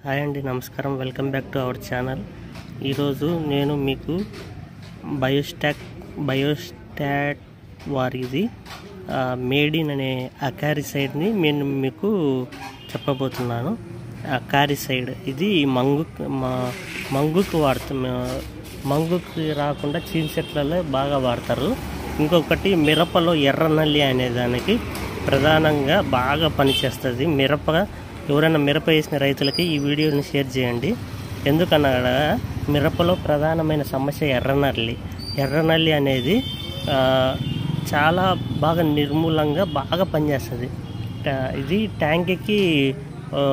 Hi అండి నమస్కారం welcome back to our channel ఈరోజు నేను మీకు బయోస్టాక్ బయోస్టాట్ వారిది మేడ్ ఇన్ అనే అకారిసైడ్ని నేను మీకు చెప్పబోతున్నాను అకారిసైడ్ ఇది మంగు మా- మంగుకు వాడుతాం మంగుకి రాకుండా చీన్ చెట్లలో బాగా వాడతారు ఇంకొకటి మిరపలో ఎర్ర నల్లి అనే దానికి ప్రధానంగా బాగా పనిచేస్తుంది మిరప ఎవరైనా మిరప వేసిన రైతులకి ఈ వీడియోని షేర్ చేయండి ఎందుకనగా మిరపలో ప్రధానమైన సమస్య ఎర్రనల్లి ఎర్రనల్లి అనేది ఆ, చాలా బాగా నిర్మూలంగా బాగా పనిచేస్తుంది టా- ఇది ట్యాంక్కి ఆ,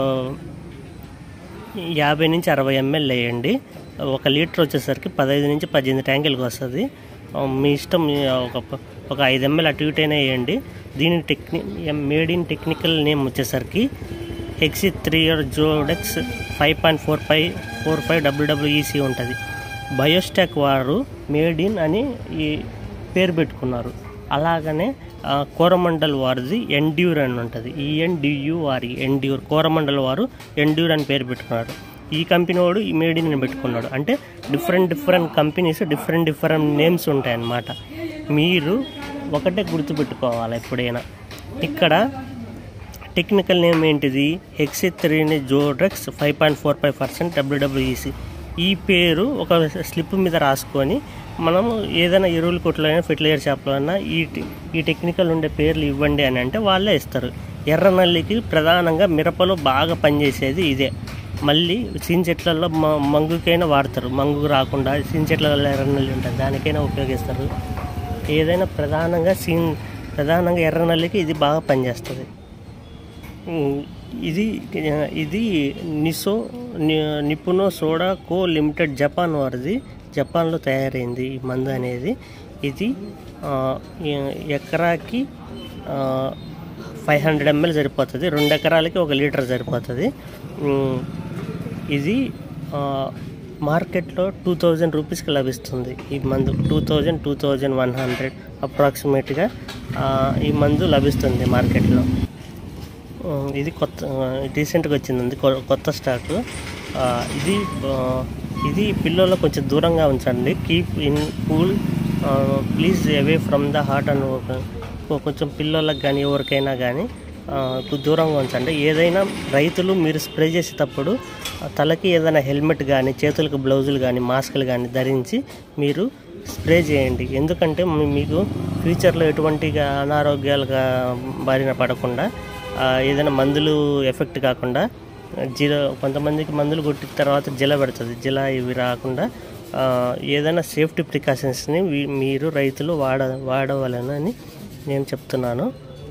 యాభై నుంచి అరవై ఎంఎల్ వేయండి ఒక లీటర్ వచ్చేసరికి పదహైదు నుంచి పద్దెనిమిది ట్యాంకులకు వస్తుంది ఆ, మీ ఇష్టం మీ ఒక ప- ఒక ఐదు ఎంఎల్ అటు ఇటు అయినా వేయండి దీని టెక్ని మేడ్ ఇన్ టెక్నికల్ నేమ్ వచ్చేసరికి హెక్సీ త్రీ ఇయర్ జోడెక్స్ five point four five four five WWEC ఉంటుంది బయోస్టాక్ వారు మేడ్ ఇన్ అని ఈ పేరు పెట్టుకున్నారు అలాగనే ఆ, కోరమండల్ వారిది ఎండ్యూర్ అని ఉంటుంది ఈఎన్డియు వారి ఎండ్యూర్ కోరమండల్ వారు ఎండ్యూర్ అని పేరు పెట్టుకున్నారు ఈ కంపెనీ వాడు ఈ మేడ్ ఇన్ అని పెట్టుకున్నాడు అంటే different different companies different different names ఉంటాయన్నమాట మీరు ఒకటే గుర్తుపెట్టుకోవాలి ఎప్పుడైనా ఇక్కడ టెక్నికల్ నేమ్ ఏంటిది హెక్సిత్రీని జోడ్రక్స్ five point four five percent WWEC ఈ పేరు ఒక స్లిప్ మీద రాసుకొని మనము ఏదైనా ఎరువుల కొట్లో అయినా ఫెర్టిలైజర్ షాప్లో అయినా ఈ టె- ఈ టెక్నికల్ ఉండే పేర్లు ఇవ్వండి అని అంటే వాళ్ళే ఇస్తారు ఎర్ర నల్లికి ప్రధానంగా మిరపలో బాగా పనిచేసేది ఇదే మళ్ళీ సీన్ చెట్లలో మ- మంగుకైనా వాడతారు మంగు రాకుండా సీన్ చెట్లలో ఎర్ర నల్లి ఉంటుంది దానికైనా ఉపయోగిస్తారు ఏదైనా ప్రధానంగా సీన్ ప్రధానంగా ఎర్ర నల్లికి ఇది బాగా పనిచేస్తుంది ఉమ్, ఇది ఇది నిసో ని- Nippon Soda Co Limited Japan వారిది జపాన్లో తయారైంది ఈ మందు అనేది ఇది ఆ, ఎ- ఎకరాకి ఫైవ్ హండ్రెడ్ ఎంఎల్ సరిపోతుంది రెండు ఎకరాలకి ఒక లీటర్ సరిపోతుంది ఉమ్, ఇది ఆ, మార్కెట్లో టూ థౌజండ్ రూపీస్కి లభిస్తుంది ఈ మందు two thousand two thousand one hundred అప్రాక్సిమేట్గా ఈ మందు లభిస్తుంది మార్కెట్లో ఆ, ఇది కొత్త రీసెంట్గా వచ్చింది కొ- కొత్త స్టాక్ ఆ, ఇది ఆ, ఇది పిల్లల్లో కొంచెం దూరంగా ఉంచండి keep in cool please away from the heart అని ఒక- కొ- కొంచెం పిల్లలకు కానీ ఎవరికైనా కానీ దూరంగా ఉంచండి ఏదైనా రైతులు మీరు స్ప్రే చేసేటప్పుడు ఆ, తలకి ఏదైనా హెల్మెట్ కానీ చేతులకు బ్లౌజులు కానీ మాస్కులు కానీ ధరించి మీరు స్ప్రే చేయండి ఎందుకంటే మీ- మీకు ఫ్యూచర్లో ఎటువంటి అనారోగ్యాలుగా బారిన పడకుండా ఆ, ఏదైనా మందులు ఎఫెక్ట్ కాకుండా జిల కొంతమందికి మందులు కొట్టిన తర్వాత జిల పెడుతుంది జిల ఇవి రాకుండా ఆ, ఏదైనా సేఫ్టీ ప్రికాషన్స్ని వీ- మీరు రైతులు వాడ వాడవాలని నేను చెప్తున్నాను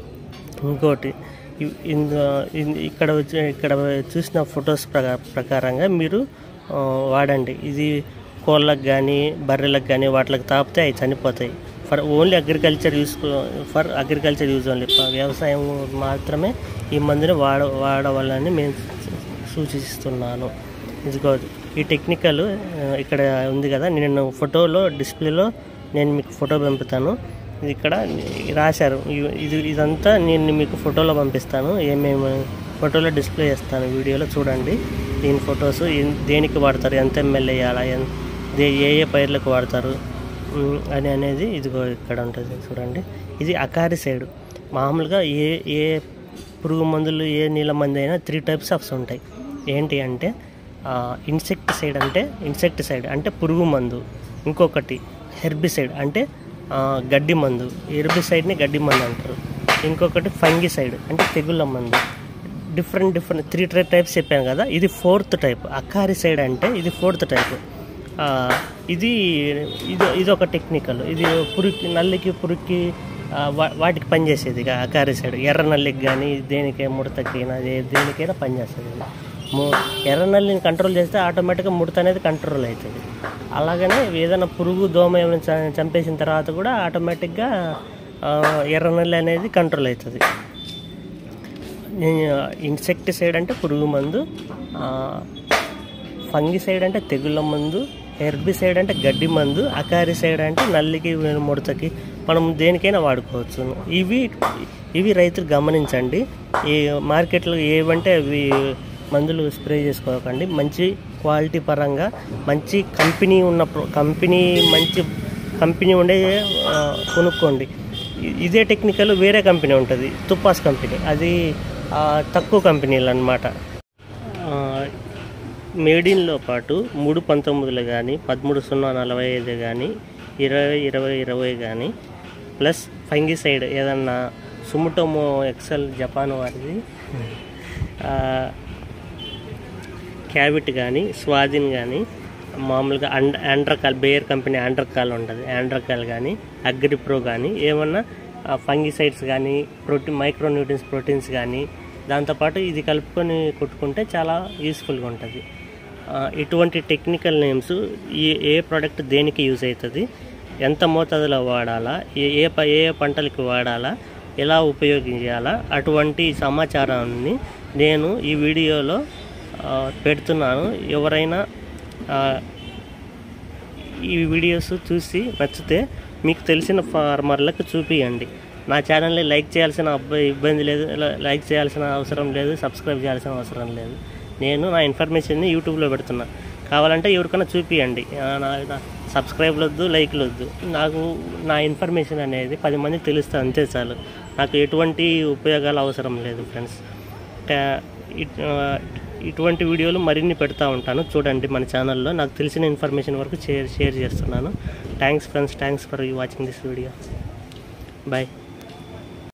ఇంకోటి ఇ- ఇంద- ఇన్- ఇక్కడ వచ్చి ఇక్కడ చూసిన ఫొటోస్ ప్రకా ప్రకారంగా మీరు ఆ, వాడండి ఇది కోళ్ళకు కానీ బర్రెలకు కానీ వాటికి తాపితే అవి చనిపోతాయి for only agriculture use for agriculture use only వ్యవసాయం మాత్రమే ఈ మందుని వాడ వాడవాలని మేము సూచిస్తున్నాను ఇదిగో ఈ టెక్నికల్ ఆ, ఇక్కడ ఉంది కదా నేను ఫోటోలో డిస్ప్లేలో నేను మీకు ఫోటో పంపుతాను ఇది ఇక్కడ రాశారు ఇ- ఇది ఇదంతా నేను మీకు ఫోటోలో పంపిస్తాను ఏమేమి ఫోటోలో డిస్ప్లే చేస్తాను వీడియోలో చూడండి దీని ఫొటోస్ ఎన్- దేనికి వాడతారు ఎంత ఎంఎల్ వేయాలా ఎన్- దే- ఏ ఏ పైర్లకు వాడతారు ఉమ్, అని అనేది ఇదిగో ఇక్కడ ఉంటుంది చూడండి ఇది అకారి సైడ్ మామూలుగా ఏ ఏ పురుగు మందులు ఏ నీళ్ళ మందు అయినా త్రీ టైప్స్ ఆఫ్స్ ఉంటాయి ఏంటి అంటే ఇన్సెక్టిసైడ్ అంటే ఇన్సెక్టిసైడ్ అంటే పురుగు మందు ఇంకొకటి హెర్బిసైడ్ అంటే ఆ, గడ్డి మందు హెర్బిసైడ్ని గడ్డి మందు అంటారు ఇంకొకటి ఫంగిసైడ్ అంటే తెగుళ్ళ మందు డిఫరెంట్ డిఫరెంట్ త్రీ టైప్స్ చెప్పాను కదా ఇది ఫోర్త్ టైప్ అకారిసైడ్ అంటే ఇది ఫోర్త్ టైప్ ఆ, ఇది ఇది ఇది ఒక టెక్నికల్ ఇది పురికి నల్లికి పురికి ఆ, వా- వాటికి పనిచేసేది ఇక అకారిసైడ్ ఎర్ర నల్లికి కానీ దేనికే ముడతకైనా ఏ- దేనికైనా పనిచేస్తుంది ఇది. ము- ఎర్ర నల్లిని కంట్రోల్ చేస్తే ఆటోమేటిక్గా ముడత అనేది కంట్రోల్ అవుతుంది అలాగనే ఏదైనా పురుగు దోమ ఏమైనా చ- చంపేసిన తర్వాత కూడా ఆటోమేటిక్గా ఆ, ఎర్ర నల్లి అనేది కంట్రోల్ అవుతుంది ఇన్సెక్టిసైడ్ అంటే పురుగు మందు ఫంగిసైడ్ అంటే తెగుళ్ళ మందు హెర్బిసైడ్ అంటే గడ్డి మందు అకారిసైడ్ అంటే నల్లికి ముడతకి మనం దేనికైనా వాడుకోవచ్చు ఇవి ఇవి రైతులు గమనించండి ఈ మార్కెట్లో ఏవంటే అవి మందులు స్ప్రే చేసుకోకండి మంచి క్వాలిటీ పరంగా మంచి కంపెనీ ఉన్న ప్రో- కంపెనీ మంచి కంపెనీ ఉండే ఆ, కొనుక్కోండి ఇ- ఇదే టెక్నికల్ వేరే కంపెనీ ఉంటుంది తుప్పాస్ కంపెనీ అది ఆ, తక్కువ కంపెనీలు అనమాట మేడిన్లో పాటు మూడు పంతొమ్మిదిలు కానీ పదమూడు సున్నా నలభై ఐదు కానీ ఇరవై ఇరవై ఇరవై కానీ ప్లస్ ఫంగిసైడ్ ఏదన్నా సుముటోమో ఎక్సెల్ జపాన్ వారిది ఆ, క్యాబిట్ కానీ స్వాదిన్ కానీ మామూలుగా అండ్ ఆండ్రకాల్ బేయర్ కంపెనీ ఆండ్రకాల్ ఉంటుంది ఆండ్రకాల్ కానీ అగ్రిప్రో కానీ ఏమన్నా ఫంగిసైడ్స్ కానీ ప్రోటీన్ మైక్రోన్యూట్రియన్స్ ప్రోటీన్స్ కానీ దాంతోపాటు ఇది కలుపుకొని కొట్టుకుంటే చాలా యూస్ఫుల్గా ఉంటుంది ఆ, ఇటువంటి టెక్నికల్ నేమ్స్ ఏ ఏ ప్రోడక్ట్ దేనికి యూజ్ అవుతుంది ఎంత మోతాదులో వాడాలా ఏ ఏ ప- ఏ ఏ పంటలకి వాడాలా ఎలా ఉపయోగించాలా అటువంటి సమాచారాన్ని నేను ఈ వీడియోలో ఆ, పెడుతున్నాను ఎవరైనా ఆ, ఈ వీడియోస్ చూసి నచ్చితే మీకు తెలిసిన ఫార్మర్లకు చూపియండి నా ఛానల్ని లైక్ చేయాల్సిన అబ్బ- ఇబ్బంది లేదు ల- లైక్ చేయాల్సిన అవసరం లేదు సబ్స్క్రైబ్ చేయాల్సిన అవసరం లేదు నేను నా ఇన్ఫర్మేషన్ని యూట్యూబ్లో పెడుతున్నా కావాలంటే ఎవరికైనా చూపియండి ఆ, నా నా సబ్స్క్రైబ్లు వద్దు లైక్లు వద్దు నాకు నా ఇన్ఫర్మేషన్ అనేది పది మందికి తెలుస్తుంది అంతే చాలు నాకు ఎటువంటి ఉపయోగాలు అవసరం లేదు ఫ్రెండ్స్ టా- ఇట్- ఆ, ఇటువంటి వీడియోలు మరిన్ని పెడతా ఉంటాను చూడండి మన ఛానల్లో నాకు తెలిసిన ఇన్ఫర్మేషన్ వరకు షేర్ షేర్ చేస్తున్నాను thanks friends thanks for watching this video bye